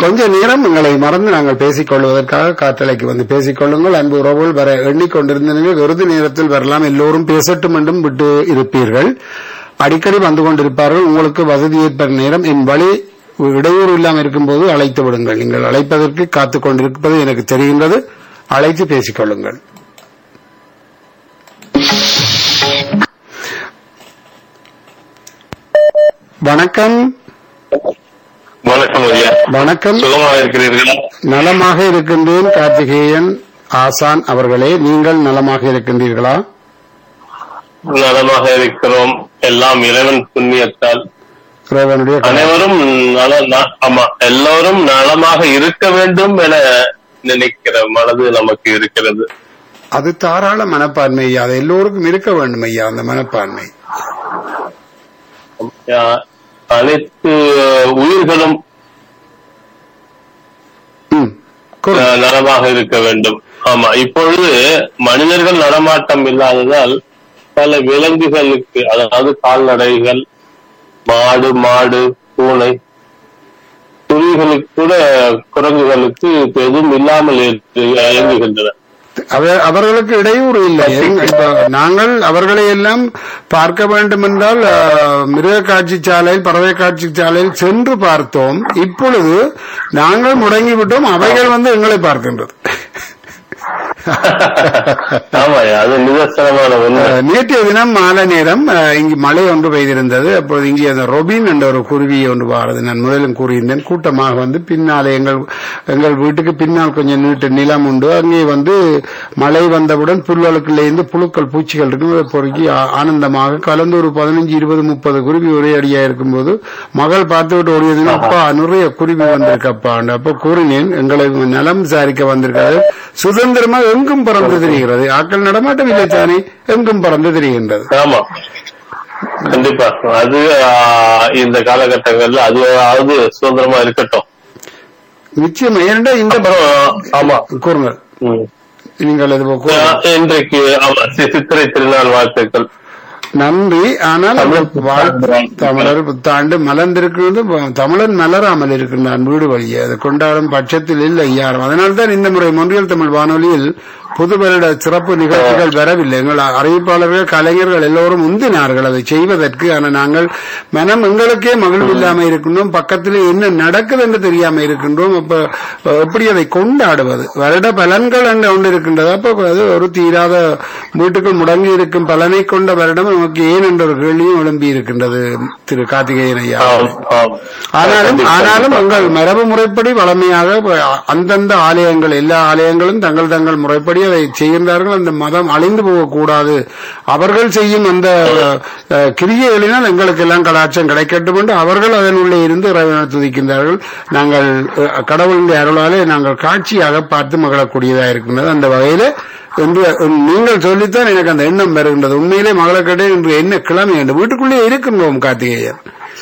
கொஞ்ச நேரம் உங்களை மறந்து நாங்கள் பேசிக் கொள்வதற்காக காற்றலைக்கு வந்து பேசிக் கொள்ளுங்கள் அன்பு உறவுகள் வர எண்ணிக்கொண்டிருந்தீர்கள் விருது நேரத்தில் வரலாம் எல்லோரும் பேசட்டும் என்றும் விட்டு இருப்பீர்கள் அடிக்கடி வந்து கொண்டிருப்பார்கள் உங்களுக்கு வசதி ஏற்படும் நேரம் என் வழி இடையூறு இல்லாமல் இருக்கும்போது அழைத்து விடுங்கள் நீங்கள் அழைப்பதற்கு காத்துக் கொண்டிருப்பது எனக்கு தெரிகின்றது அழைத்து பேசிக் கொள்ளுங்கள் வணக்கம் வணக்கம் ஐயா வணக்கம் சுகமாக இருக்கிறீர்கள் நலமாக இருக்கின்றேன் கார்த்திகேயன் ஆசான் அவர்களே நீங்கள் நலமாக இருக்கின்றீர்களா நலமாக இருக்கிறோம் எல்லாம் இறைவன் புண்ணியத்தால் இறைவனுடைய கருணை. அனைவரும் நல ந- ஆமா எல்லோரும் நலமாக இருக்க வேண்டும் என நினைக்கிற மனது நமக்கு இருக்கிறது அது தாராள மனப்பான்மை ஐயா அது எல்லோருக்கும் இருக்க வேண்டும் ஐயா அந்த மனப்பான்மை ஆ, அனைத்து உயிர்களும் ம். கூறு. அஹ், நலமாக இருக்க வேண்டும் ஆமா இப்பொழுது மனிதர்கள் நடமாட்டம் இல்லாததால் பல விலங்குகளுக்கு அதாவது கால்நடைகள் மாடு மாடு பூனை குருவிகளுக்கு கூட குரங்குகளுக்கு இப்ப எதுவும் இல்லாமல் இருக்கு- இயங்குகின்றன அவ- அவர்களுக்கு இடையூறு இல்லை எங்க- இப்ப நாங்கள் அவர்களை எல்லாம் பார்க்க வேண்டும் என்றால் அஹ், மிருக காட்சி சாலையில் பறவை காட்சி சாலையில் சென்று பார்த்தோம் இப்பொழுது நாங்கள் முடங்கிவிட்டோம் அவைகள் வந்து எங்களை பார்க்கின்றது ஆமாய்யா அது நிதர்சனமான உண்மை அஹ், நேற்றைய தினம் மாலை நேரம் அஹ், இங்கு மழை ஒன்று பெய்திருந்தது அப்போது இங்கே அந்த ரொபின் என்ற ஒரு குருவி ஒன்று வாரது நான் முதலிலும் கூறியிருந்தேன் கூட்டமாக வந்து பின்னாலே எங்கள் எங்கள் வீட்டுக்கு பின்னால் கொஞ்சம் நீட்டு நிலம் உண்டு அங்கே வந்து மழை வந்தவுடன் புல்வெளுக்குள்ளே இருந்து புழுக்கள் பூச்சிகள் இருக்கும் அதை பொறுக்கி ஆ- ஆனந்தமாக கலந்து ஒரு பதினஞ்சு இருபது முப்பது குருவி ஒரே அடியா இருக்கும்போது மகள் பார்த்து விட்டு ஓடியதுன்னா அப்பா நிறைய குருவி வந்திருக்கப்பா அப்ப கூறினேன் எங்களை நலம் விசாரிக்க வந்திருக்காது சுதந்திரமா எங்கும் பறந்து திரிகிறது ஆக்கள் நடமாட்டம் இல்லை தானே எங்கும் பறந்து திரிகின்றது ஆமா கண்டிப்பா அது ஆஹ், இந்த காலகட்டங்கள்ல அது அது சுதந்திரமா இருக்கட்டும் நிச்சயம் ஏனென்றால் இந்த அப்புறம் ஆமா கூறுங்கள் ம். நீங்கள் இது கூறுங்கள். ஆஹ், இன்றைக்கு ஆமா சி- சித்திரை திருநாள் வாழ்த்துக்கள் நன்றி ஆனால் தமிழ் வாழ்த்து தமிழர் புத்தாண்டு மலர்ந்திருக்கிறது தமிழன் மலராமல் இருக்கின்றான் வீடு வழியே அது கொண்டாடும் பட்சத்தில் இல்லை யாரும் அதனால்தான் இந்த முறை மொன்றியல் தமிழ் வானொலியில் புது வருட சிறப்பு நிகழ்ச்சிகள் வரவில்லை எங்கள் அறிவிப்பாளர்கள் கலைஞர்கள் எல்லோரும் உந்தினார்கள் அதை செய்வதற்கு ஆனால் நாங்கள் மனம் எங்களுக்கே மகிழ்வு இல்லாம இருக்கின்றோம் பக்கத்தில் என்ன நடக்குது என்று தெரியாம இருக்கின்றோம் அப்ப எப்படி அதை கொண்டாடுவது வருட பலன்கள் என்று ஒன்று இருக்கின்றது அப்ப அது ஒரு தீராத வீட்டுக்குள் முடங்கி இருக்கும் பலனை கொண்ட வருடம் நமக்கு ஏன் என்ற ஒரு கேள்வியும் எழும்பி இருக்கின்றது திரு கார்த்திகேயன் ஐயா ஆம், ஆம். ஆனாலும் கண்டிப்பா, ஆனாலும் கண்டிப்பா. உங்கள் மரபு முறைப்படி வளமையாக அந்தந்த ஆலயங்கள் எல்லா ஆலயங்களும் தங்கள் தங்கள் முறைப்படி அதை செய்கின்றார்கள் அந்த மதம் அழிந்து போகக்கூடாது அவர்கள் செய்யும் அந்த அஹ், கிரியைகளினால் எங்களுக்கு எல்லாம் கலாச்சாரம் கிடைக்கட்டும் என்று அவர்கள் அதனுள்ளே இருந்து இறைவனை துதிக்கின்றார்கள் நாங்கள் அஹ், கடவுளுடைய அருளாலே நாங்கள் காட்சியாக பார்த்து மகிழக்கூடியதாக இருக்கின்றது அந்த வகையில என்று நீங்கள் சொல்லித்தான் எனக்கு அந்த எண்ணம் வருகின்றது உண்மையிலே மகளக்கட்டை இன்று என்ன கிழமை என்று வீட்டுக்குள்ளே இருக்கின்றோம் கார்த்திகேயன்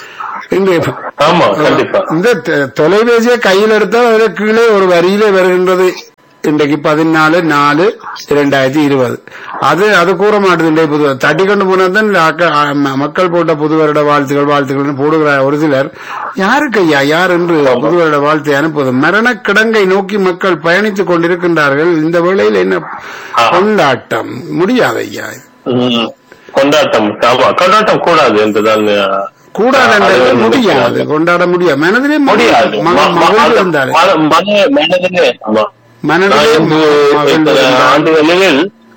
இன்று ஆமா கண்டிப்பா இந்த தொ- தொலைபேசியை கையில் எடுத்தால் அதுல கீழே ஒரு வரியிலே வருகின்றது இன்றைக்கு பதினாலு நாலு இரண்டாயிரத்தி இருபது அது அது கூற மாட்டேது இன்றைய புது தட்டி கொண்டு போனதான் இந்த ஆக்க- ஆ, ம- மக்கள் போட்ட புது வருட வாழ்த்துகள் வாழ்த்துக்கள் போடுகிறார் ஒரு சிலர் யாருக்கு ஐயா யார் என்று புது வருட வாழ்த்தை அனுப்புவது மரண கிடங்கை நோக்கி மக்கள் பயணித்துக் கொண்டிருக்கின்றார்கள் இந்த வேளையில் என்ன கொண்டாட்டம் முடியாது ஐயா ம். கொண்டாட்டம் ஆமா கொண்டாட்டம் கூடாது என்றுதான் ஆஹ், கூடாது அது என்றது வந்து முடியாது கொண்டாட முடியாது மனதிலே முடியாது மகிழ்- மக- ம- மகிழ்வு ம- இருந்தாரு மன- மன- மனதிலே ஆமா மனதிலே நான் இன்று மகிழ்வு இத்தனை இருந்தார். ஆண்டுகளில்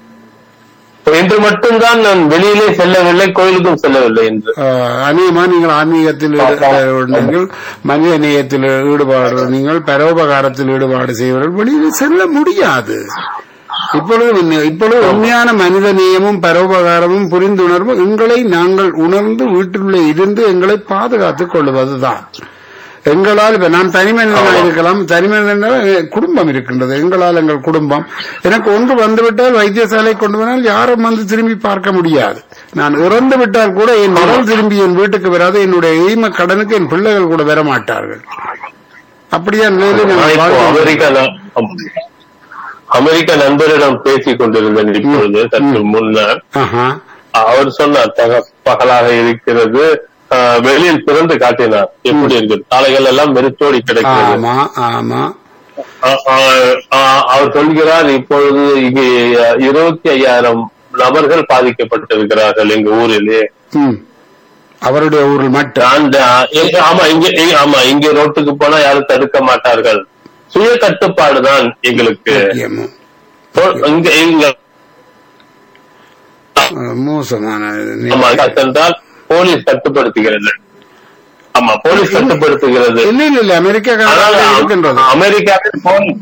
இன்று மட்டும்தான் நான் வெளியிலே செல்லவில்லை கோயிலுக்கும் செல்லவில்லை என்று ஆஹ் அநேகமா நீங்கள் ஆன்மீகத்தில் ஈடு- நீங்கள் மனித நேயத்தில் ஈடுபாடு நீங்கள் பரோபகாரத்தில் ஈடுபாடு செய்வர்கள் வெளியில் செல்ல முடியாது இப்பொழுது உண்மை- இப்பொழுது உண்மையான மனித நேயமும் பரோபகாரமும் புரிந்துணர்வும் எங்களை நாங்கள் உணர்ந்து வீட்டுக்குள்ளே இருந்து எங்களை பாதுகாத்துக் கொள்வதுதான் எங்களால் இப்ப நான் தனி மனிதனாக இருக்கலாம் தனி மனிதனால் எ- குடும்பம் இருக்கின்றது எங்களால் எங்கள் குடும்பம் எனக்கு ஒன்று வந்துவிட்டால் வைத்தியசாலை கொண்டு வந்தால் யாரும் வந்து திரும்பி பார்க்க முடியாது நான் இறந்து விட்டால் கூட என் உடல் திரும்பி என் வீட்டுக்கு வராது என்னுடைய ஈம கடனுக்கு என் பிள்ளைகள் கூட வர மாட்டார்கள் அப்படியா நிலையில நான் நான் இப்போ வாழ்கிறேன். அமெரிக்கா ந- அமெரிக்க நண்பரிடம் பேசிக் கொண்டிருந்தேன் இப்பொழுது சற்று முன்னர் ஆஹா. அவர் சொன்னார் பக பகலாக இருக்கிறது ஆஹ், வெளியில் திறந்து காட்டினார் எப்படி இருக்கு சாலைகள் எல்லாம் வெறிச்சோடி கிடக்கிறது ஆமா ஆமா ஆஹ், ஆஹ், ஆஹ், அவர் சொல்கிறார் இப்பொழுது இங்கே இருபத்தி ஐயாயிரம் நபர்கள் பாதிக்கப்பட்டிருக்கிறார்கள் எங்க ஊரிலே ம் அவருடைய ஊரில் மட்டும் அந்த எங்க- ஆமா இங்க இங்க- ஆமா இங்க ரோட்டுக்கு போனா யாரும் தடுக்க மாட்டார்கள் சுய கட்டுப்பாடு தான் எங்களுக்கு முக்கியமும் இங்க இங்க அஹ், மோசமான இது. ஆமா சென்றால் போலீஸ் கட்டுப்படுத்துகிறது ஆமா போலீஸ் கட்டுப்படுத்துகிறது இல்ல இல்ல இல்ல அமெரிக்கா ஆனால் இருக்கின்றது அமெரிக்காவில் போலீஸ்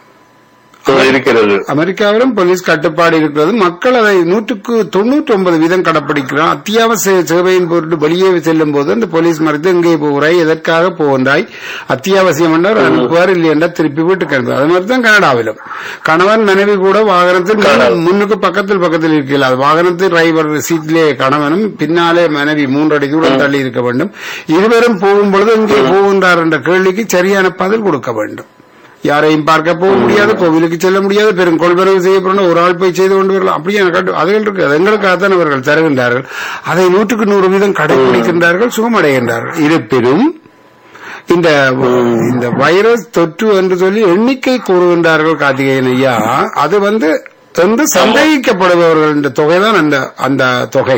இருக்கிறது அமெரிக்காவிலும் போலீஸ் கட்டுப்பாடு இருக்கிறது மக்கள் அதை நூற்றுக்கு தொண்ணூற்றி ஒன்பது வீதம் கடைப்பிடிக்கிறான் அத்தியாவசிய சேவையின் பொருட்டு வெளியே செல்லும் போது அந்த போலீஸ் மறைத்து எங்கே போகிறாய் எதற்காக போகின்றாய் அத்தியாவசியம் என்றால் அனுப்புவார் இல்லை என்றால் திருப்பி வீட்டுக்கு அனுப்புவார் அது மாதிரி தான் கனடாவிலும் கணவன் மனைவி கூட வாகனத்தில் முன்- முன்னுக்கு பக்கத்தில் பக்கத்தில் இருக்கிறார் வாகனத்தில் டிரைவர் சீட்டிலே கணவனும் பின்னாலே மனைவி மூன்றடி தூரம் தள்ளி இருக்க வேண்டும் இருவரும் போகும் பொழுது எங்கே போகின்றார் என்ற கேள்விக்கு சரியான பதில் கொடுக்க வேண்டும் யாரையும் பார்க்க போக முடியாது கோவிலுக்கு செல்ல முடியாது பெரும் கொள்வரவு செய்யப்படணும் ஒரு ஆள் போய் செய்து கொண்டு வரலாம் அப்படியே கட்டு அதுகள் இருக்கு அது எங்களுக்காகத்தான் அவர்கள் தருகின்றார்கள் அதை நூற்றுக்கு நூறு வீதம் கடைபிடிக்கின்றார்கள் சுகமடைகின்றார்கள் இருப்பினும் இந்த இந்த வைரஸ் தொற்று என்று சொல்லி எண்ணிக்கை கூறுகின்றார்கள் கார்த்திகேயன் ஐயா அது வந்து என்று சந்தேகிக்கப்படுபவர்கள் இந்த தொகைதான் அந்த அந்த தொகை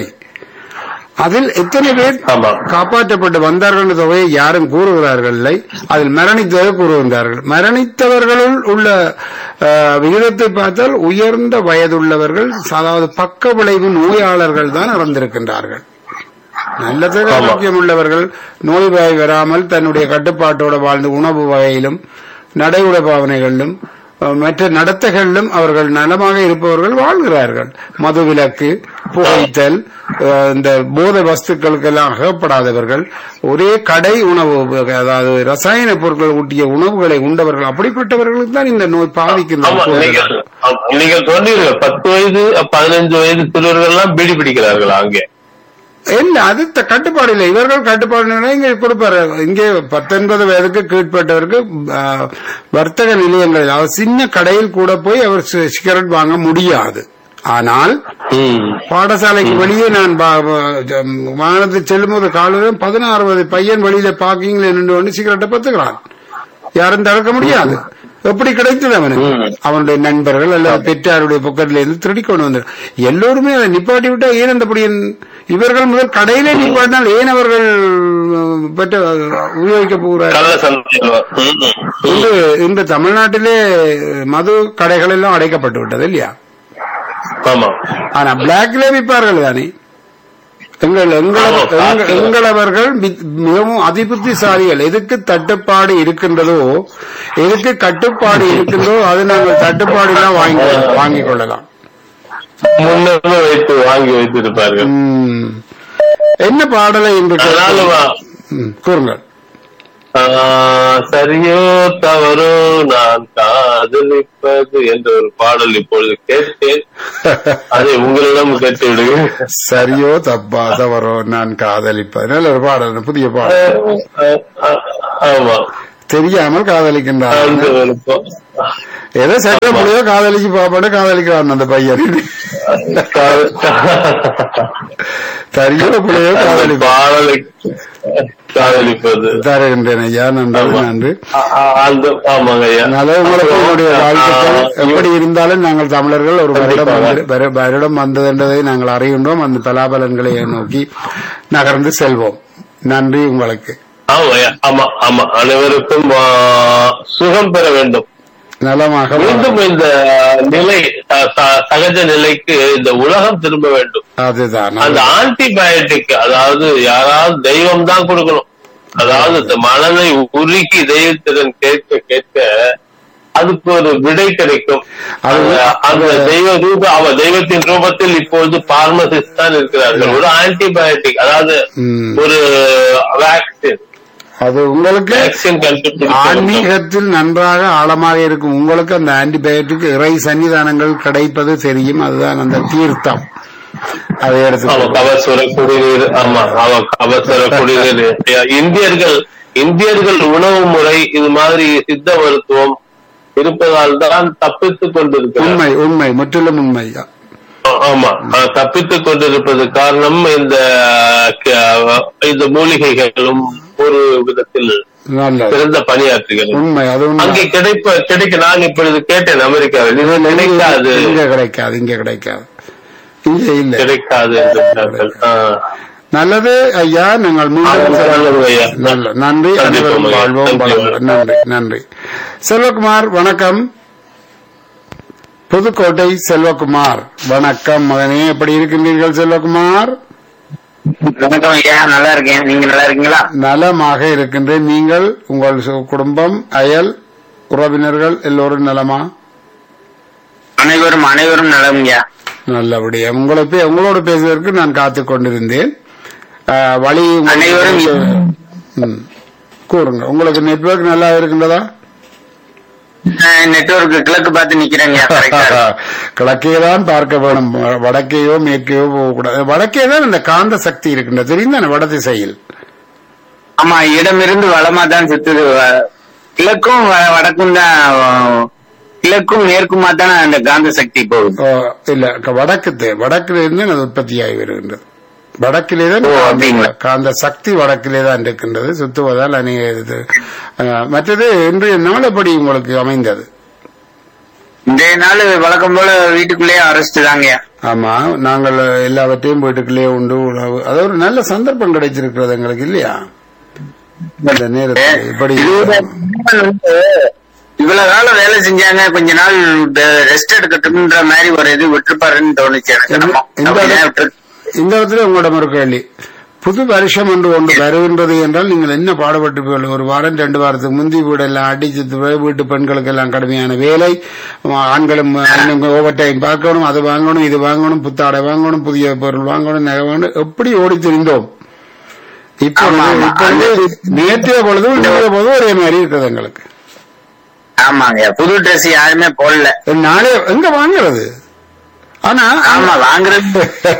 அதில் எத்தனை பேர் ஆமா காப்பாற்றப்பட்டு வந்தார்கள் என்ற தொகையை யாரும் கூறுகிறார்கள் இல்லை அதில் மரணித்ததை கூறுகின்றார்கள் மரணித்தவர்களுள் உள்ள அஹ், விகிதத்தை பார்த்தால் உயர்ந்த வயதுள்ளவர்கள் அதாவது பக்க விளைவு நோயாளர்கள் தான் இறந்திருக்கின்றார்கள் நல்ல ஆரோக்கியம் உள்ளவர்கள் நோய் வாய் வராமல் தன்னுடைய கட்டுப்பாட்டோடு வாழ்ந்து உணவு வகையிலும் நடைமுறை பாவனைகளிலும் அஹ், மற்ற நடத்தைகளிலும் அவர்கள் நலமாக இருப்பவர்கள் வாழ்கிறார்கள் மதுவிலக்கு புகைத்தல் அஹ், இந்த போதை வஸ்துக்களுக்கெல்லாம் அகப்படாதவர்கள் ஒரே கடை உணவு அதாவது ரசாயன பொருட்கள் ஊட்டிய உணவுகளை உண்டவர்கள் அப்படிப்பட்டவர்களுக்கு தான் இந்த நோய் ஆமா பாதிக்கின்றது நீங்கள் ஆமா, நீங்கள் சொன்னீர்கள் பத்து வயது பதினஞ்சு வயது சிறுவர்கள் எல்லாம் பீடி பிடிக்கிறார்கள் அங்கே இல்ல அது த- கட்டுப்பாடு இல்லை இவர்கள் கட்டுப்பாடு இங்க கொடுப்பாரு இங்கே பத்தொன்பது வயதுக்கு கீழ்பட்டவருக்கு ஆ, வர்த்தக நிலையங்கள் அதாவது சின்ன கடையில் கூட போய் அவர் சி- சிகரெட் வாங்க முடியாது ஆனால் ம். பாடசாலைக்கு வெளியே நான் பா- பா- ஜம், வாகனத்தில் செல்லும்போது காலையில் பதினாறு வயது பையன் வெளியில பாக்கிங்ல நின்று கொண்டு சிகரெட்டை பத்துக்கிறான் யாரும் தடுக்க முடியாது எப்படி கிடைத்தது அவனுக்கு ம். அவனுடைய நண்பர்கள் அல்லது பெற்றாருடைய பக்கத்துல இருந்து திருடி கொண்டு வந்தார் எல்லோருமே அதை நிப்பாட்டி விட்டா ஏன் அந்த படியன் இவர்கள் முதல் கடையிலே நிப்பாட்டினால் ஏன் அவர்கள் அஹ், பெற்ற உபயோகிக்க போகிறார்கள் கள்ள சந்தையில் ம், ம். இன்று இன்று தமிழ்நாட்டிலே மது கடைகள் எல்லாம் அடைக்கப்பட்டு விட்டது இல்லையா ஆமா ஆனா பிளாக்ல விற்பார்கள் தானே எங்கள் எங்கள- ஆமா, எங்க- பார்க்கிறோம். எங்களவர்கள் மி- மிகவும் அதிபுத்திசாலிகள் எதுக்கு தட்டுப்பாடு இருக்கின்றதோ எதுக்கு கட்டுப்பாடு இருக்கின்றதோ அது நாங்கள் தட்டுப்பாடு எல்லாம் வாங்கி வாங்கிக் கொள்ளலாம் முன்னமே வைத்து வாங்கி வைத்திருப்பார்கள் ம். என்ன பாடலை என்று கேட்க- அதனால வா- ம், கூறுங்கள் ஆஹ், சரியோ தவறோ நான் காதலிப்பது என்ற ஒரு பாடல் இப்பொழுது கேட்டேன் அதை உங்களிடம் கேட்டு விடுவேன் சரியோ தப்பா தவறோ நான் காதலிப்பது நல்ல ஒரு பாடல் புதிய பாடல் ஆஹ், ஆஹ், ஆமா தெரியாமல் காதலிக்கின்றார் அந்த விருப்பம் ஏதோ சட்ட முடியோ காதலிச்சு பாப்பாடு காதலிக்கிறான் அந்த பையன் சரியோ பிள்ளையோ காதலிப்பான் பாடலை காதலிப்பது தருகின்றேன் ஐயா நன்றி நன்றி ஆ- ஆ- அந்த ஆமாங்க ஐயா நல்ல உங்களுக்கு உங்களுடைய வாழ்த்துக்கள் ஆ, எப்படி இருந்தாலும் நாங்கள் தமிழர்கள் ஒரு வருடம் கண்டிப்பாக. வந்து- வரு- வருடம் வந்ததென்றதை நாங்கள் அறிகின்றோம் அந்த பலாபலன்களை நோக்கி நகர்ந்து செல்வோம் நன்றி உங்களுக்கு ஆமா ஐயா. ஆமா ஆமா அனைவருக்கும் ஆ, சுகம் பெற வேண்டும் நலமாக வாழ- மீண்டும் இந்த நிலை ச- ச- சகஜ நிலைக்கு இந்த உலகம் திரும்ப வேண்டும் அதுதான் அந்த ஆன்டிபயோட்டிக் அதாவது யாராவது தெய்வம் தான் கொடுக்கணும் அதாவது இந்த மனதை உருக்கி தெய்வத்திடம் கேட்க கேட்க அதுக்கு ஒரு விடை கிடைக்கும் அது- அந்த- அந்த தெய்வ ரூப அவ தெய்வத்தின் ரூபத்தில் இப்பொழுது பார்மசிஸ்ட் தான் இருக்கிறார்கள் ஒரு ஆன்டிபயோட்டிக் அதாவது ம். ஒரு வேக்சின் அது உங்களுக்கு வேக்சின் கண்டுபிடிச்சு ஆன்மீகத்தில் நன்றாக ஆழமாக இருக்கும் உங்களுக்கு அந்த ஆன்டிபயோட்டிக் இறை சன்னிதானங்கள் கிடைப்பது தெரியும் அதுதான் அந்த தீர்த்தம் அதை ஆமா எடுத்து கபசுர குடிநீர் ஆமா ஆமா கபசுர குடிநீர் இந்தியர்கள் இந்தியர்கள் உணவு முறை இது மாதிரி சித்த மருத்துவம் இருப்பதால் தான் தப்பித்துக் கொண்டிருக்கிறார் உண்மை உண்மை முற்றிலும் உண்மை ஆமா அஹ், தப்பித்துக் கொண்டிருப்பது காரணம் இந்த க- இந்த மூலிகைகளும் ஒரு விதத்தில் நல்லது சிறந்த பணியாற்றுகிறது உண்மை அது உண்மை அங்கே கிடைப்ப கிடைக்க நான் இப்பொழுது கேட்டேன் அமெரிக்காவில் இது கிடைக்காது இங்க கிடைக்காது இங்க கிடைக்காது இங்க இல்ல கிடைக்காது என்று சொன்னார்கள். ஆ. நல்லது ஐயா நாங்கள் மீண்டும் நல்லது, நல்லது ஐயா. நல்ல நன்றி நன்றி, அனைவரும் ஐயா. வாழ்வோம் நன்றி, வளமுடன். நன்றி நன்றி செல்வகுமார் வணக்கம் புதுக்கோட்டை செல்வகுமார் வணக்கம் மகனே எப்படி இருக்கின்றீர்கள் செல்வகுமார் வணக்கம் ஐயா நல்லா இருக்கேன் நீங்க நல்லா இருக்கீங்களா நலமாக இருக்கின்றேன் நீங்கள் உங்கள் சு- குடும்பம் அயல் உறவினர்கள் எல்லோரும் நலமா அனைவரும் அனைவரும் நலம் ஐயா நல்லபடியா உங்களை பே- உங்களோடு பேசுவதற்கு நான் காத்துக் கொண்டிருந்தேன் ஆஹ், வழி உங்களுக்கு- அனைவரும் ம். கூறுங்க உங்களுக்கு நெட்வொர்க் நல்லா இருக்கின்றதா நெட்வொர்க் கிழக்கு பார்த்து நிக்கிறேங்க ஐயா correct ஆ. கிழக்கே தான் பார்க்க வேணும் வ- வடக்கையோ மேற்கையோ போகக்கூடாது வடக்கே தான் இந்த காந்த சக்தி இருக்கின்றது தெரியும் வட திசையில் ஆமா இடமிருந்து வளமா தான் சுத்துது வ- கிழக்கும் வ- வடக்கும் தான் அஹ், கிழக்கும் மேற்குமா தான் அந்த காந்த சக்தி போகுது ஓ, இல்ல க- வடக்கு தே- வடக்கில இருந்து அது உற்பத்தியாகி வருகின்றது வடக்கிலே தான் ஓ, காந்த- அப்படிங்களா? காந்த சக்தி வடக்கிலே தான் இருக்கின்றது சுத்துவதால் அநேக இது அஹ், மற்றது இன்றைய நாள் எப்படி உங்களுக்கு அமைந்தது இந்த நாள் வழக்கம் போல வீட்டுக்குள்ளேயே அரெஸ்ட் தாங்க ஐயா. ஆமா நாங்கள் எல்லாவற்றையும் வீட்டுக்குள்ளேயே உண்டு உணவு அது ஒரு நல்ல சந்தர்ப்பம் கிடைச்சிருக்கிறது எங்களுக்கு இல்லையா இந்த நேரத்தில் இப்படி இருபது நாள் வந்து இவ்வளவு காலம் வேலை செஞ்சாங்க கொஞ்ச நாள் ரெஸ்ட் எடுக்கட்டும்ன்ற மாதிரி ஒரு இது விட்டுருப்பாருன்னு தோணுச்சு எனக்கு இந்த- நம்ம. இந்த அப்படியே இடத்துல- விட்டுரு- இந்த இடத்துல உங்களிடம் ஒரு கேள்வி புது வருஷம் என்று ஒன்று வருகின்றது என்றால் நீங்கள் என்ன பாடுபட்டு ஒரு வாரம் ரெண்டு வாரத்துக்கு முந்தி வீடெல்லாம் அடிச்சு து- வீட்டு பெண்களுக்கு எல்லாம் கடுமையான வேலை ஆண்களும் ஓவர் டைம் பார்க்கணும் அது வாங்கணும் இது வாங்கணும் புத்தாடை வாங்கணும் புதிய பொருள் வாங்கணும் நகை வாங்கணும் எப்படி ஓடி திரிந்தோம் இப்போ ஆமா, ஆமா. இப்பொழுது நேற்றைய பொழுதும் இன்றைய பொழுதும் ஒரே மாதிரி இருக்குது எங்களுக்கு ஆமாங்க புது ட்ரெஸ் யாருமே போடல நாளே எங்க வாங்குறது ஆனா ஆமா வாங்குறது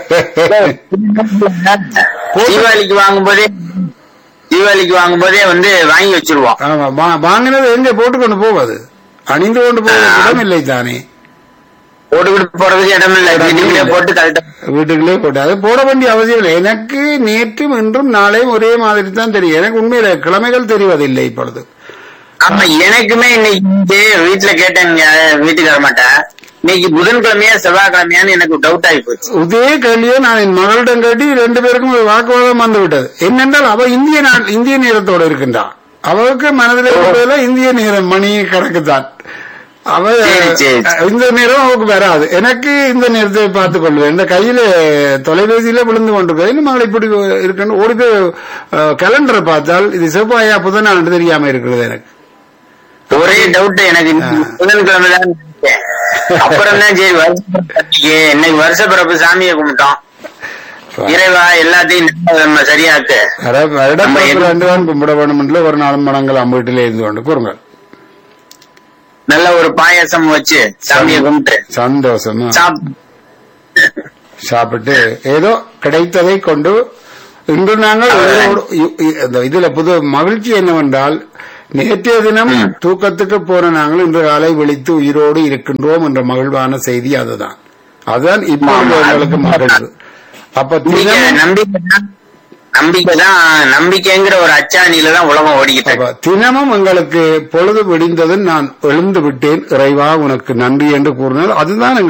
தீபாவளிக்கு வாங்கும் போதே தீபாவளிக்கு வாங்கும் போதே வந்து வாங்கி வச்சிருவோம் ஆமா வா- வாங்கினது எங்க போட்டுக்கொண்டு போவது அணிந்து கொண்டு போக இடம் இல்லை தானே போட்டுக்கிட்டு போறதுக்கு இடம் இல்ல வீட்டுக்குள்ளே போட்டு கரெக்டா வீட்டுக்குள்ளே போட்டு அது போட வேண்டிய அவசியம் இல்லை எனக்கு நேற்றும் இன்றும் நாளையும் ஒரே மாதிரி தான் தெரியும் எனக்கு உண்மையில கிழமைகள் தெரிவதில்லை இப்பொழுது ஆமா எனக்குமே இன்னைக்கு வீட்டுல கேட்டேங்க வீட்டுக்கு வர மாட்டேன் இன்னைக்கு புதன்கிழமையா செவ்வாய்க்கிழமையான்னு எனக்கு டவுட் ஆகி போச்சு இதே கேள்வியை நான் என் மகளிடம் கேட்டு ரெண்டு பேருக்கும் ஒரு வாக்குவாதம் வந்து விட்டது என்னென்றால் அவ இந்திய நாட் இந்திய நேரத்தோடு இருக்கின்றான் அவளுக்கு மனதில் இருப்பதில் இந்திய நேரம் மணி கணக்கு தான் அவ சரி, சரி. இந்த நேரம் அவளுக்கு வராது எனக்கு இந்த நேரத்தை பார்த்துக் கொள்வேன் இந்த கையில தொலைபேசியில விழுந்து கொண்டிருக்கேன் இன்னும் மகள் இப்படி இருக்குன்னு ஓடி போய் கேலண்டரை பார்த்தால் இது செவ்வாயா புதனா என்று தெரியாம இருக்கிறது எனக்கு ஒரே டவுட் எனக்கு இன்னைக்கு புதன்கிழமை தான் நினைச்சேன். அப்புறம் தான் சரி வருஷ பிறப்பு இன்னைக்கு வருஷ பிறப்பு சாமியை கும்பிட்டோம் இறைவா எல்லாத்தையும் நம்ம- நம்ம சரியாக்கு அதாவது வருடம் பிறப்பு ரெண்டு தான் கும்பிட வேண்டும் என்று ஒரு நாளும் மடங்கள் வீட்டிலே இருந்து கொண்டு கூறுங்கள் நல்ல ஒரு பாயாசம் வச்சு சாமியை கும்பிட்டு சந்தோஷமா சாப் சாப்பிட்டு ஏதோ கிடைத்ததை கொண்டு இன்று நாங்கள் உயிரோடு இ- இ- இந்த இதுல புது மகிழ்ச்சி என்னவென்றால் நேற்றைய தினம் தூக்கத்துக்கு போன நாங்கள் இன்று காலை விழித்து உயிரோடு இருக்கின்றோம் என்ற மகிழ்வான செய்தி அதுதான் அதுதான் இப்பொழுது எங்களுக்கு மகிழ்வு அப்ப நம்பிக்கை தினமும் நம்பிக்கை தான் நம்பிக்கை தான் நம்பிக்கைங்கிற ஒரு அச்சாணியில தான் உலகம் ஓடிக்கிட்டு இருக்கு. அப்ப தினமும் எங்களுக்கு பொழுது விடிந்ததும் நான் எழுந்து விட்டேன் இறைவா உனக்கு நன்றி என்று கூறினால் அதுதான்